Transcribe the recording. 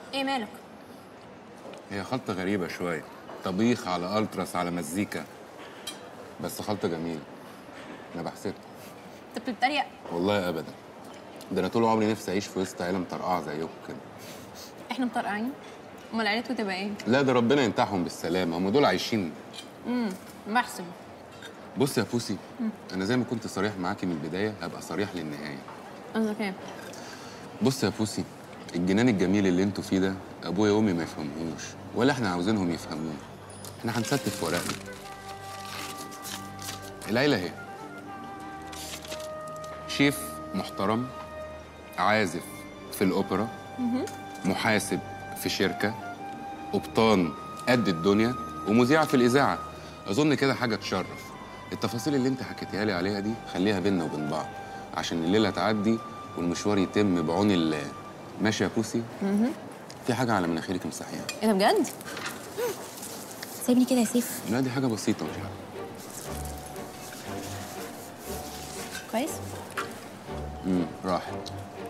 ايه مالك هي خلطة غريبة شوية طبيخ على ألتراس على مزيكا بس خلطة جميلة أنا بحسدها انت بتتريق والله أبدا ده أنا طول عمري نفسي أعيش في وسط عيلة مطرقعة زيكم كده احنا مطرقعين امال عيلتكم تبقى ايه لا ده ربنا ينتعهم بالسلامة هم دول عايشين امم محسن بص يا بوسي أنا زي ما كنت صريح معاكي من البداية هبقى صريح للنهاية قصدك ايه بص يا بوسي الجنان الجميل اللي انتوا فيه ده ابويا وامي ما يفهموهوش ولا احنا عاوزينهم يفهموه احنا هنستف ورقنا العيله اهي شيف محترم عازف في الاوبرا محاسب في شركه قبطان قد الدنيا ومذيعه في الاذاعه اظن كده حاجه تشرف التفاصيل اللي انت حكيتيها لي عليها دي خليها بينا وبين بعض عشان الليله تعدي والمشوار يتم بعون الله ماشي يا بوسي في حاجه على مناخيرك مسحيها ايه ده بجد سيبني كده يا سيف لا دي حاجه بسيطه مش حاجه كويس امم راحت